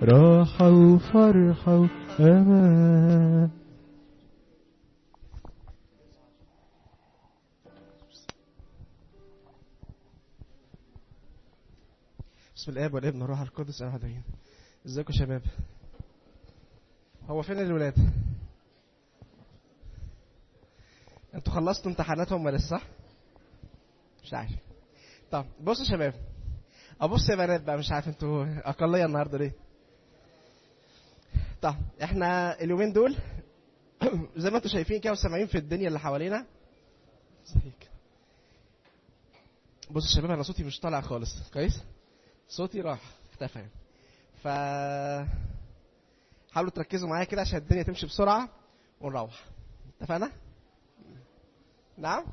راحة وفرحة وأمان بسم الاب والابن والروح القدس احد امين ازيكم يا شباب هو فين الولاد انتوا خلصتوا امتحاناتهم ولا لسه صح مش عارف طب بصوا يا شباب ابص يا بنات بقى مش عارف انتوا اقليه النهارده ليه طب احنا اليومين دول زي ما انتوا شايفين كده وسامعين في الدنيا اللي حوالينا ازيك بصوا يا شباب انا صوتي مش طالع خالص كويس صوتي راح اختفى يعني. ف حاولوا تركزوا معايا كده عشان الدنيا تمشي بسرعه ونروح اتفقنا نعم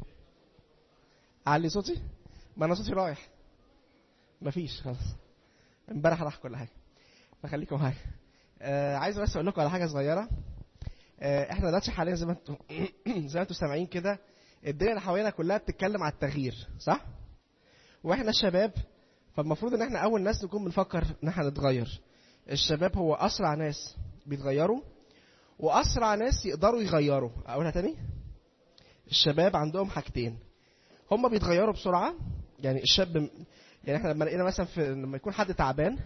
علي صوتي ما انا صوتي رايح مفيش خلاص امبارح راح كل حاجه فخليكم معايا آه عايز بس اقول لكم على حاجه صغيره آه احنا دلوقتي حاليا زي ما انتوا زي ما انتوا سامعين كده الدنيا اللي حوالينا كلها بتتكلم على التغيير صح واحنا الشباب فالمفروض ان احنا اول ناس نكون بنفكر ان احنا نتغير الشباب هو اسرع ناس بيتغيروا واسرع ناس يقدروا يغيروا اقولها تاني الشباب عندهم حاجتين هم بيتغيروا بسرعه يعني الشاب يعني احنا لما لقينا مثلا في لما يكون حد تعبان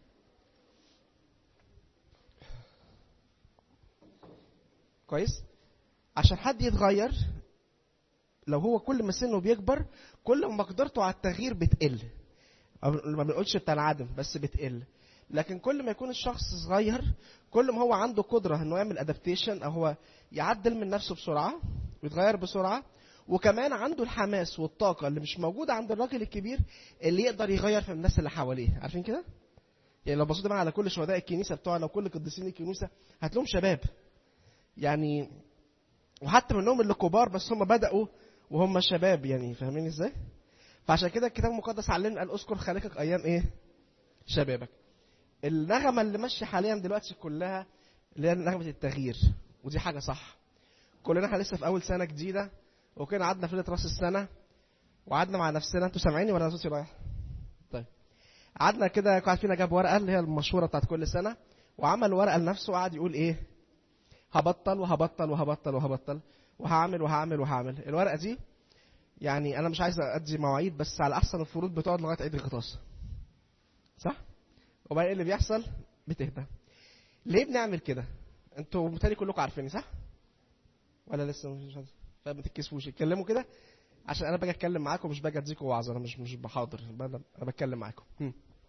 كويس عشان حد يتغير لو هو كل ما سنه بيكبر كل ما قدرته على التغيير بتقل ما بنقولش بتنعدم بس بتقل لكن كل ما يكون الشخص صغير كل ما هو عنده قدره انه يعمل ادابتيشن او هو يعدل من نفسه بسرعه ويتغير بسرعه وكمان عنده الحماس والطاقه اللي مش موجوده عند الراجل الكبير اللي يقدر يغير في الناس اللي حواليه عارفين كده يعني لو بصيتوا بقى على كل شهداء الكنيسه بتوعنا وكل قديسين الكنيسه هتلاقيهم شباب يعني وحتى منهم اللي كبار بس هم بداوا وهم شباب يعني فاهمين ازاي فعشان كده الكتاب المقدس علمنا قال اذكر خالقك ايام ايه شبابك النغمه اللي ماشيه حاليا دلوقتي كلها اللي هي نغمه التغيير ودي حاجه صح كلنا احنا لسه في اول سنه جديده وكنا قعدنا في ليله راس السنه وقعدنا مع نفسنا انتوا سامعيني ولا صوتي رايح طيب قعدنا كده كل واحد فينا جاب ورقه اللي هي المشهوره بتاعت كل سنه وعمل ورقه لنفسه وقعد يقول ايه هبطل وهبطل وهبطل وهبطل وهعمل وهعمل وهعمل الورقه دي يعني انا مش عايز ادي مواعيد بس على احسن الفروض بتقعد لغايه عيد الغطاس صح وبعدين اللي بيحصل بتهدى ليه بنعمل كده انتوا بالتالي كلكم عارفيني صح ولا لسه مش عارف فما تتكسفوش اتكلموا كده عشان انا باجي اتكلم معاكم مش باجي اديكم وعظ انا مش مش بحاضر انا بتكلم معاكم هم.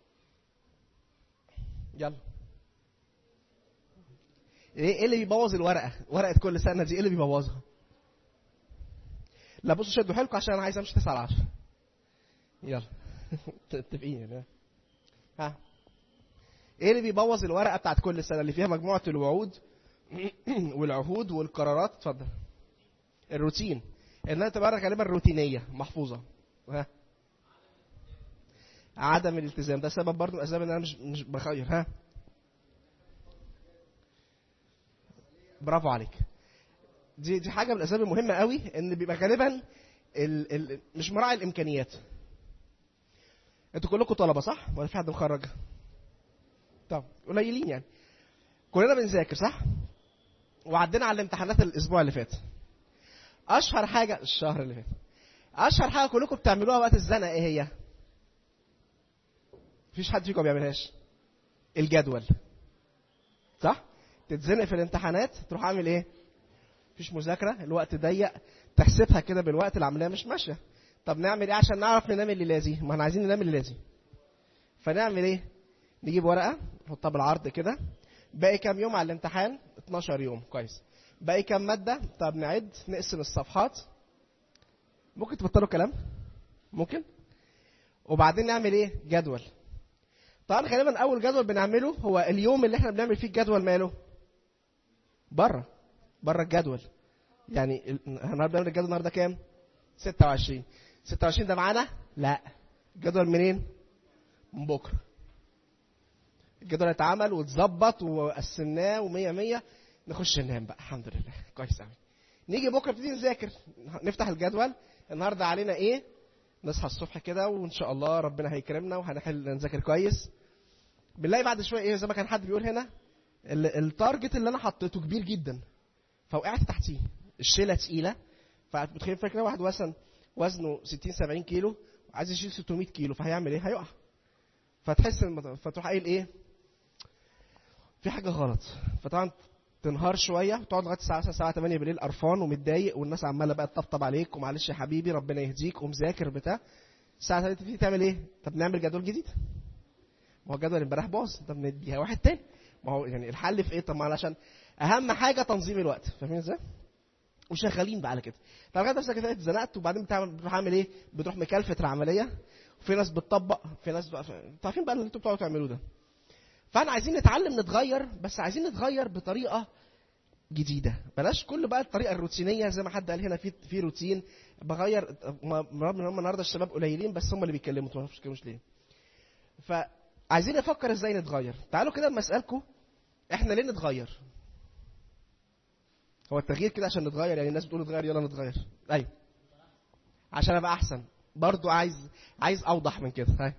يلا ايه اللي بيبوظ الورقه ورقه كل سنه دي ايه اللي بيبوظها لا بصوا شدوا حيلكم عشان انا عايز امشي 9 على 10 يلا متفقين يعني ها ايه اللي بيبوظ الورقه بتاعت كل سنه اللي فيها مجموعه الوعود والعهود والقرارات اتفضل الروتين انها تبقى غالبا روتينيه محفوظه ها عدم الالتزام ده سبب برضه من الاسباب ان انا مش مش بخير ها برافو عليك دي دي حاجه من الاسباب المهمه قوي ان بيبقى غالبا ال ال مش مراعي الامكانيات انتوا كلكم طلبه صح ولا في حد مخرج طب قليلين يعني كلنا بنذاكر صح وعدينا على الامتحانات الاسبوع اللي فات اشهر حاجه الشهر اللي فات اشهر حاجه كلكم بتعملوها وقت الزنقه ايه هي مفيش حد فيكم ما بيعملهاش الجدول صح تتزنق في الامتحانات تروح عامل ايه مفيش مذاكره الوقت ضيق تحسبها كده بالوقت العمليه مش ماشيه طب نعمل ايه عشان نعرف ننام الليله دي ما احنا عايزين ننام الليله دي فنعمل ايه نجيب ورقه نحطها بالعرض كده باقي كام يوم على الامتحان 12 يوم كويس باقي كام ماده طب نعد نقسم الصفحات ممكن تبطلوا كلام ممكن وبعدين نعمل ايه جدول طبعا غالبا اول جدول بنعمله هو اليوم اللي احنا بنعمل فيه الجدول ماله بره بره الجدول يعني النهارده بنعمل الجدول النهارده كام 26 26 ده معانا لا الجدول منين من بكره الجدول اتعمل واتظبط وقسمناه ومية مية نخش ننام بقى الحمد لله كويس قوي نيجي بكره نبتدي نذاكر نفتح الجدول النهارده علينا ايه نصحى الصبح كده وان شاء الله ربنا هيكرمنا وهنحل نذاكر كويس بنلاقي بعد شويه ايه زي ما كان حد بيقول هنا ال- التارجت اللي انا حطيته كبير جدا فوقعت تحتيه الشيله تقيله فبتخيل فكره واحد مثلا وزنه 60 70 كيلو عايز يشيل 600 كيلو فهيعمل ايه؟ هيقع فتحس إن- فتروح قايل ايه؟ في حاجه غلط فطبعا تنهار شويه تقعد لغايه الساعه مثلا الساعه 8 بالليل قرفان ومتضايق والناس عماله بقى تطبطب عليك ومعلش يا حبيبي ربنا يهديك ومذاكر بتاع الساعه 3 تبتدي تعمل ايه؟ طب نعمل جدول جديد ما هو الجدول امبارح باظ طب نديها واحد تاني ما هو يعني الحل في ايه طب ما علشان اهم حاجه تنظيم الوقت فاهمين ازاي؟ وشغالين بقى على كده طب لغايه نفسك كده اتزنقت وبعدين بتعمل بتروح عامل ايه؟ بتروح مكلفت العمليه وفي ناس بتطبق في ناس بقى انتوا عارفين بقى اللي انتوا بتقعدوا تعملوه ده فاحنا عايزين نتعلم نتغير بس عايزين نتغير بطريقه جديده بلاش كل بقى الطريقه الروتينيه زي ما حد قال هنا في في روتين بغير رغم ان هم النهارده الشباب قليلين بس هم اللي بيتكلموا انتوا ما بتتكلموش ليه فعايزين نفكر ازاي نتغير تعالوا كده لما اسالكم احنا ليه نتغير هو التغيير كده عشان نتغير يعني الناس بتقول نتغير يلا نتغير ايوه عشان ابقى احسن برضو عايز عايز اوضح من كده هاي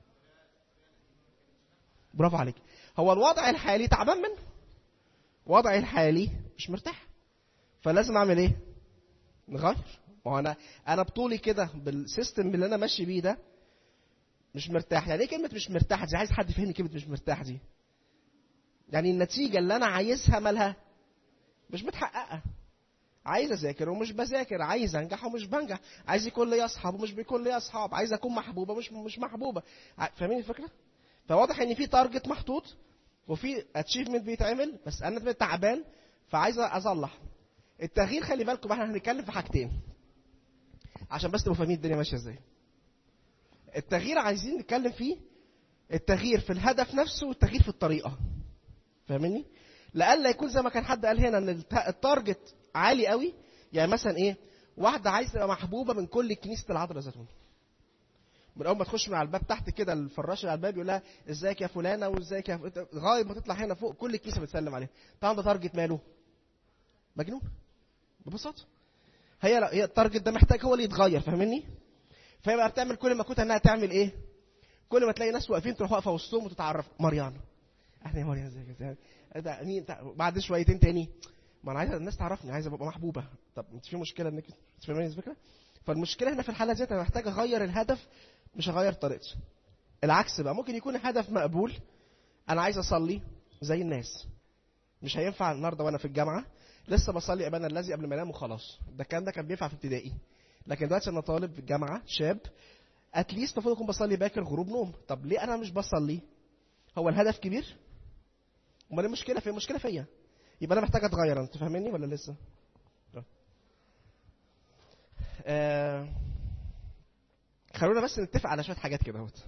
برافو عليك هو الوضع الحالي تعبان منه وضعي الحالي مش مرتاح فلازم اعمل ايه نغير ما هو انا انا بطولي كده بالسيستم اللي انا ماشي بيه ده مش مرتاح يعني ايه كلمه مش مرتاح دي عايز حد يفهمني كلمه مش مرتاح دي يعني النتيجه اللي انا عايزها مالها مش متحققه عايز اذاكر ومش بذاكر عايز انجح ومش بنجح عايز يكون لي اصحاب ومش بيكون لي اصحاب عايز اكون محبوبه مش مش محبوبه ع- فاهمين الفكره فواضح ان في تارجت محطوط وفي اتشيفمنت بيتعمل بس انا دلوقتي تعبان فعايز اصلح التغيير خلي بالكم احنا هنتكلم في حاجتين عشان بس تبقوا فاهمين الدنيا ماشيه ازاي التغيير عايزين نتكلم فيه التغيير في الهدف نفسه والتغيير في الطريقه فاهمني لألا يكون زي ما كان حد قال هنا ان الت- التارجت عالي قوي يعني مثلا ايه واحده عايزه تبقى محبوبه من كل كنيسه العذراء زيتون من اول ما تخش من على الباب تحت كده الفراش اللي على الباب يقول لها ازيك يا فلانه وازيك يا ف... لغايه ما تطلع هنا فوق كل الكنيسه بتسلم عليها طبعا ده تارجت ماله مجنون ببساطه هي هي التارجت ده محتاج هو اللي يتغير فاهمني فهي بقى بتعمل كل ما كنت انها تعمل ايه كل ما تلاقي ناس واقفين تروح واقفه وسطهم وتتعرف مريان اهلا يا مريم ازيك ازيك ده مين تع- بعد شويتين تاني ما انا عايز الناس تعرفني عايز ابقى محبوبه طب انت في مشكله انك تفهمني الفكره فالمشكله هنا في الحاله ديت انا محتاج اغير الهدف مش اغير طريقتي العكس بقى ممكن يكون الهدف مقبول انا عايز اصلي زي الناس مش هينفع النهارده وانا في الجامعه لسه بصلي ابانا الذي قبل ما انام وخلاص ده الكلام ده كان بينفع في ابتدائي لكن دلوقتي انا طالب في الجامعه شاب اتليست المفروض اكون بصلي باكر غروب نوم طب ليه انا مش بصلي هو الهدف كبير امال المشكله في المشكله فيا يبقى انا محتاج اتغير انت فاهمني ولا لسه طيب. آه خلونا بس نتفق على شويه حاجات كده اهوت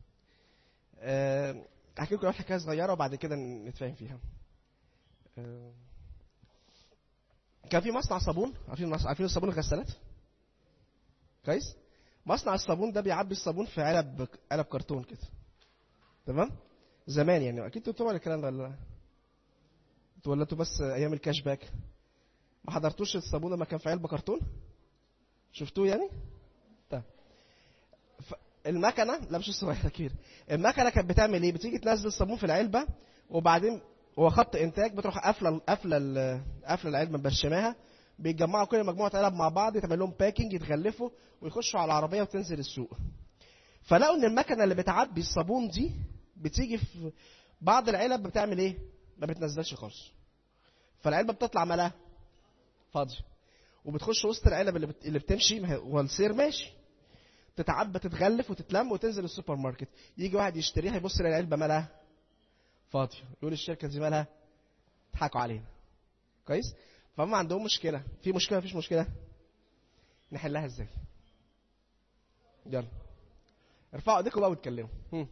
آه، احكي لكم حكايه صغيره وبعد كده نتفاهم فيها آه، كان في مصنع صابون عارفين مص- عارفين الصابون الغسالات كويس مصنع الصابون ده بيعبي الصابون في علب علب كرتون كده تمام زمان يعني اكيد انتوا طبعا الكلام ده ولا لا؟ انتوا ولا انتوا بس ايام الكاش باك ما حضرتوش الصابون لما كان في علبه كرتون شفتوه يعني طيب ف- المكنه لا مش الصغير كبير المكنه كانت بتعمل ايه بتيجي تنزل الصابون في العلبه وبعدين هو خط انتاج بتروح قافله قافله ال- قافله العلبه مبشماها بيتجمعوا كل مجموعه علب مع بعض يتعمل لهم باكينج يتغلفوا ويخشوا على العربيه وتنزل السوق فلقوا ان المكنه اللي بتعبي الصابون دي بتيجي في بعض العلب بتعمل ايه ما بتنزلش خالص فالعلبه بتطلع مالها فاضيه وبتخش وسط العلب اللي بت... اللي بتمشي ما هي- والسير ماشي تتعبى تتغلف وتتلم وتنزل السوبر ماركت يجي واحد يشتريها يبص يلاقي العلبه مالها فاضيه يقول الشركه دي مالها ضحكوا علينا كويس فهم عندهم مشكله في مشكله مفيش مشكله نحلها ازاي يلا ارفعوا ايديكم بقى واتكلموا هم.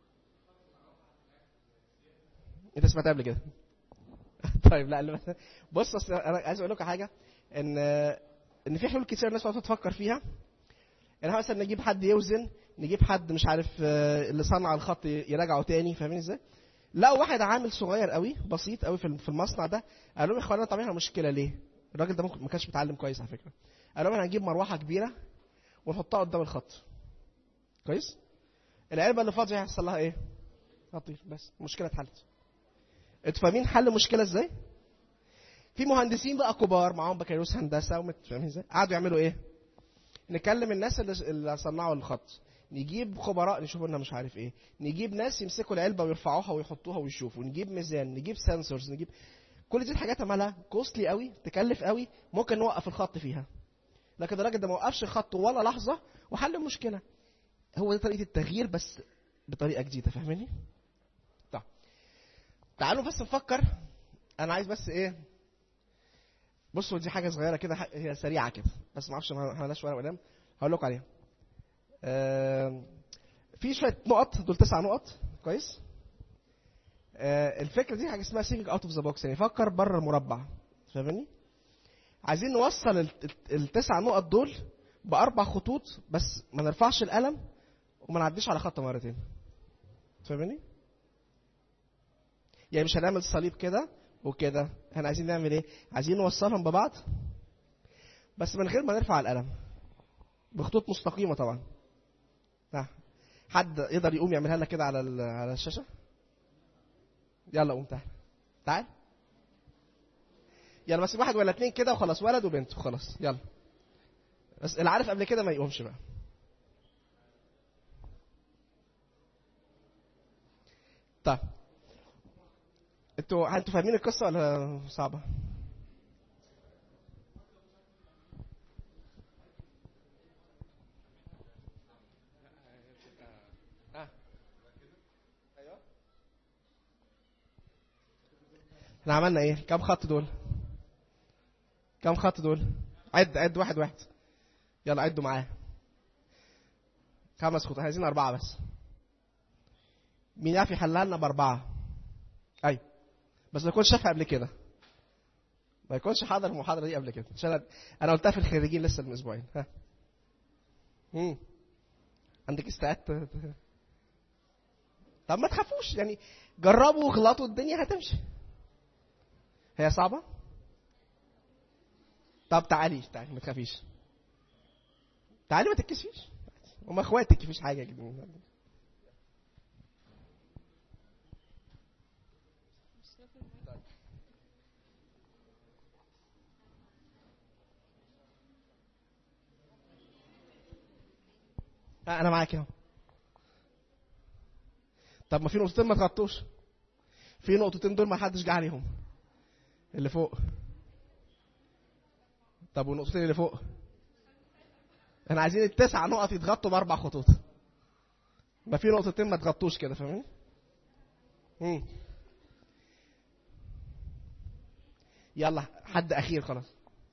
انت سمعتها قبل كده طيب لا اللي بس- بص أصل انا عايز اقول لكم حاجه ان ان في حلول كتير الناس بتقعد تفكر فيها ان احنا مثلا نجيب حد يوزن نجيب حد مش عارف آه، اللي صنع الخط يراجعه تاني فاهمين ازاي لا واحد عامل صغير قوي بسيط قوي في في المصنع ده قال لهم يا اخوانا طب احنا مشكله ليه الراجل ده ممكن ما كانش متعلم كويس على فكره قال لهم احنا هنجيب مروحه كبيره ونحطها قدام الخط كويس العلبه اللي فاضيه هيحصل لها ايه هطير بس المشكله اتحلت انتوا فاهمين حل المشكله ازاي في مهندسين بقى كبار معاهم بكالوريوس هندسه ومت فاهمين ازاي قعدوا يعملوا ايه نكلم الناس اللي, اللي صنعوا الخط نجيب خبراء نشوفوا لنا مش عارف ايه نجيب ناس يمسكوا العلبه ويرفعوها ويحطوها ويشوفوا نجيب ميزان نجيب سنسورز نجيب كل دي الحاجات عملها كوستلي قوي تكلف قوي ممكن نوقف الخط فيها لكن الراجل ده ما وقفش الخط ولا لحظه وحل المشكله هو دي طريقه التغيير بس بطريقه جديده فاهماني طيب تعالوا بس نفكر انا عايز بس ايه بصوا دي حاجه صغيره كده ح- هي سريعه كده بس ما اعرفش ما عملناش ورقه وقلم هقول لكم عليها آم، في شويه نقط دول تسع نقط كويس آه، الفكره دي حاجه اسمها سينج اوت اوف ذا بوكس يعني فكر بره المربع فاهمني عايزين نوصل ال- ال- التسع نقط دول باربع خطوط بس ما نرفعش القلم وما نعديش على خط مرتين فاهمني يعني مش هنعمل صليب كده وكده احنا عايزين نعمل ايه عايزين نوصلهم ببعض بس من غير ما نرفع القلم بخطوط مستقيمه طبعا ها. حد يقدر يقوم يعملها لنا كده على ال- على الشاشه يلا قوم تعال تعال يلا بس واحد ولا اتنين كده وخلاص ولد وبنت وخلاص يلا بس اللي عارف قبل كده ما يقومش بقى طيب انتوا انتوا فاهمين القصه ولا صعبه؟ آه. ايوه احنا عملنا ايه؟ كام خط دول؟ كام خط دول؟ عد عد واحد واحد يلا عدوا معايا خمس خطوط عايزين أربعة بس مين يعرف يحلها لنا بأربعة؟ أيوة بس ما يكونش شافها قبل كده ما يكونش حاضر المحاضرة دي قبل كده عشان أنا- أنا قلتها في الخريجين لسه من أسبوعين ها مم. عندك استعداد ت- ت- طب ما تخافوش يعني جربوا واغلطوا الدنيا هتمشي هي صعبة؟ طب تعالي تعالي ما تخافيش تعالي ما تتكسفيش هما اخواتك مفيش حاجة كده آه، انا معاك اهو طب ما في نقطتين ما تغطوش في نقطتين دول ما حدش جه عليهم اللي فوق طب والنقطتين اللي فوق احنا عايزين التسع نقط يتغطوا باربع خطوط ما في نقطتين ما تغطوش كده فاهمين مم. يلا حد اخير خلاص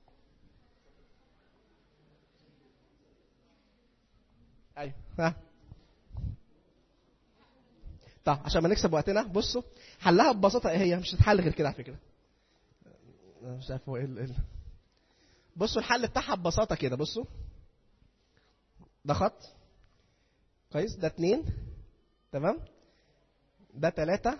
ايوه ها طب عشان ما نكسب وقتنا بصوا حلها ببساطه ايه هي مش هتتحل غير كده على فكره أنا مش عارف هو ايه ال- إيه ال- بصوا الحل بتاعها ببساطه كده بصوا ده خط كويس ده اتنين تمام ده تلاتة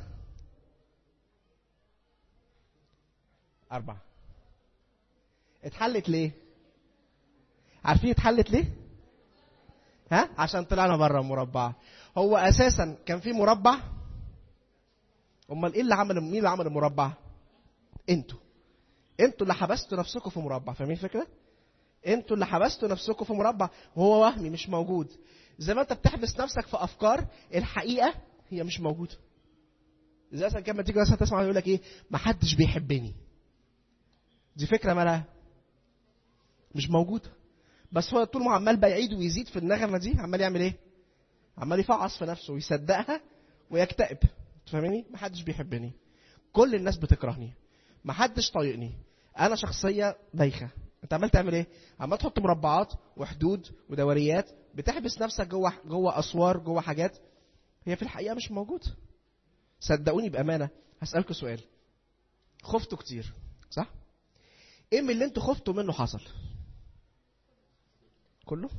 أربعة اتحلت ليه؟ عارفين اتحلت ليه؟ ها؟ عشان طلعنا بره المربع هو أساسا كان في مربع أمال إيه اللي عمل مين اللي عمل المربع؟ أنتوا أنتوا اللي حبستوا نفسكم في مربع فاهمين الفكرة؟ انتوا اللي حبستوا نفسكم في مربع وهو وهمي مش موجود زي ما انت بتحبس نفسك في افكار الحقيقه هي مش موجوده زي مثلا كلمه تيجي مثلا تسمع يقول لك ايه ما حدش بيحبني دي فكره مالها مش موجوده بس هو طول ما عمال بقى يعيد ويزيد في النغمه دي عمال يعمل ايه عمال يفعص في نفسه ويصدقها ويكتئب تفهميني ما حدش بيحبني كل الناس بتكرهني ما حدش طايقني انا شخصيه بايخه انت عمال تعمل ايه عمال تحط مربعات وحدود ودوريات بتحبس نفسك جوه جوه اسوار جوه حاجات هي في الحقيقه مش موجوده صدقوني بامانه هسالكوا سؤال خفتوا كتير صح ايه من اللي انتوا خفتوا منه حصل كله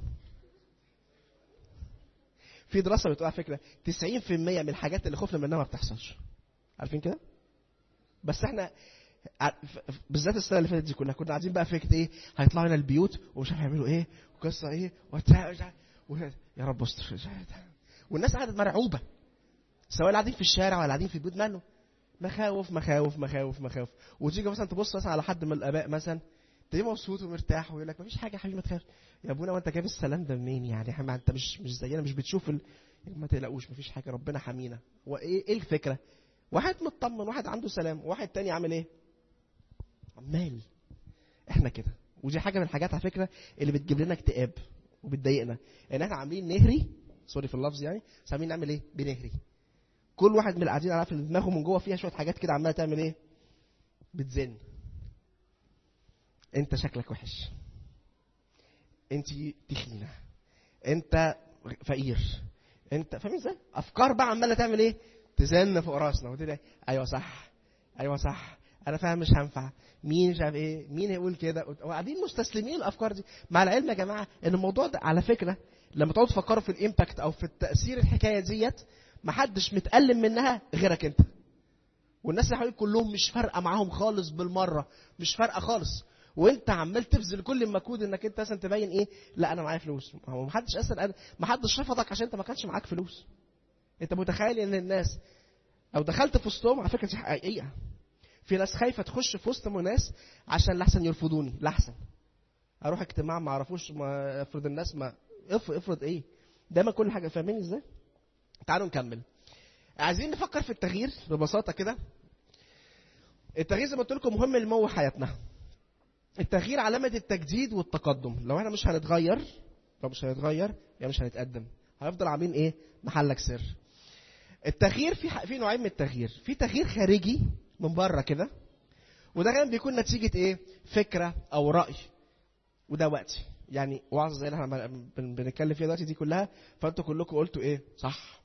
في دراسه بتقول على فكره 90% من الحاجات اللي خفنا منها ما بتحصلش عارفين كده بس احنا ع- ف- ف- بالذات السنه اللي فاتت دي كلها كنا قاعدين بقى فكره ايه هيطلعوا لنا البيوت ومش عارف يعملوا ايه وقصه ايه وبتاع مش عارف- و- يا رب استر مش عارف. والناس قعدت مرعوبه سواء اللي قاعدين في الشارع ولا قاعدين في البيوت ماله مخاوف مخاوف مخاوف مخاوف وتيجي مثلا تبص مثلا على حد من الاباء مثلا تلاقيه مبسوط ومرتاح ويقول لك مفيش حاجه يا حبيبي ما تخافش يا ابونا وانت جايب السلام ده منين يعني يا حبيبي انت مش مش زينا مش بتشوف ال... ما تقلقوش مفيش حاجه ربنا حمينا وايه ايه الفكره واحد مطمن واحد عنده سلام واحد تاني عامل ايه عمال احنا كده ودي حاجه من الحاجات على فكره اللي بتجيب لنا اكتئاب وبتضايقنا ان احنا عاملين نهري سوري في اللفظ يعني بس عاملين نعمل ايه بنهري كل واحد من اللي قاعدين عارف ان دماغه من جوه فيها شويه حاجات كده عماله تعمل ايه بتزن انت شكلك وحش انت تخينه انت فقير انت فاهم ازاي افكار بقى عماله تعمل ايه تزن فوق راسنا وتقول إيه؟ ايوه صح ايوه صح انا فاهم مش هنفع مين مش عارف ايه مين هيقول كده وقاعدين مستسلمين الافكار دي مع العلم يا جماعه ان الموضوع ده على فكره لما تقعدوا تفكروا في الامباكت او في التاثير الحكايه ديت محدش متألم منها غيرك انت والناس اللي حواليك كلهم مش فارقه معاهم خالص بالمره مش فارقه خالص وانت عمال تبذل كل المجهود انك انت مثلا تبين ايه لا انا معايا فلوس هو محدش اصلا محدش رفضك عشان انت ما كانش معاك فلوس انت متخيل ان الناس او دخلت في وسطهم على فكره دي حقيقه في ناس خايفه تخش في وسط ناس عشان لحسن يرفضوني لحسن اروح اجتماع ما اعرفوش ما افرض الناس ما افرض افرض ايه دايما كل حاجه فاهمين ازاي تعالوا نكمل عايزين نفكر في التغيير ببساطه كده التغيير زي ما قلت لكم مهم لمو حياتنا التغيير علامة التجديد والتقدم لو احنا مش هنتغير لو مش هنتغير يبقى مش هنتقدم هنفضل عاملين ايه محلك سر التغيير في في نوعين من التغيير في تغيير خارجي من بره كده وده غالبا بيكون نتيجة ايه فكرة او رأي وده وقتي يعني وعظة زي اللي احنا بنتكلم فيها دلوقتي دي كلها فانتوا كلكم قلتوا ايه صح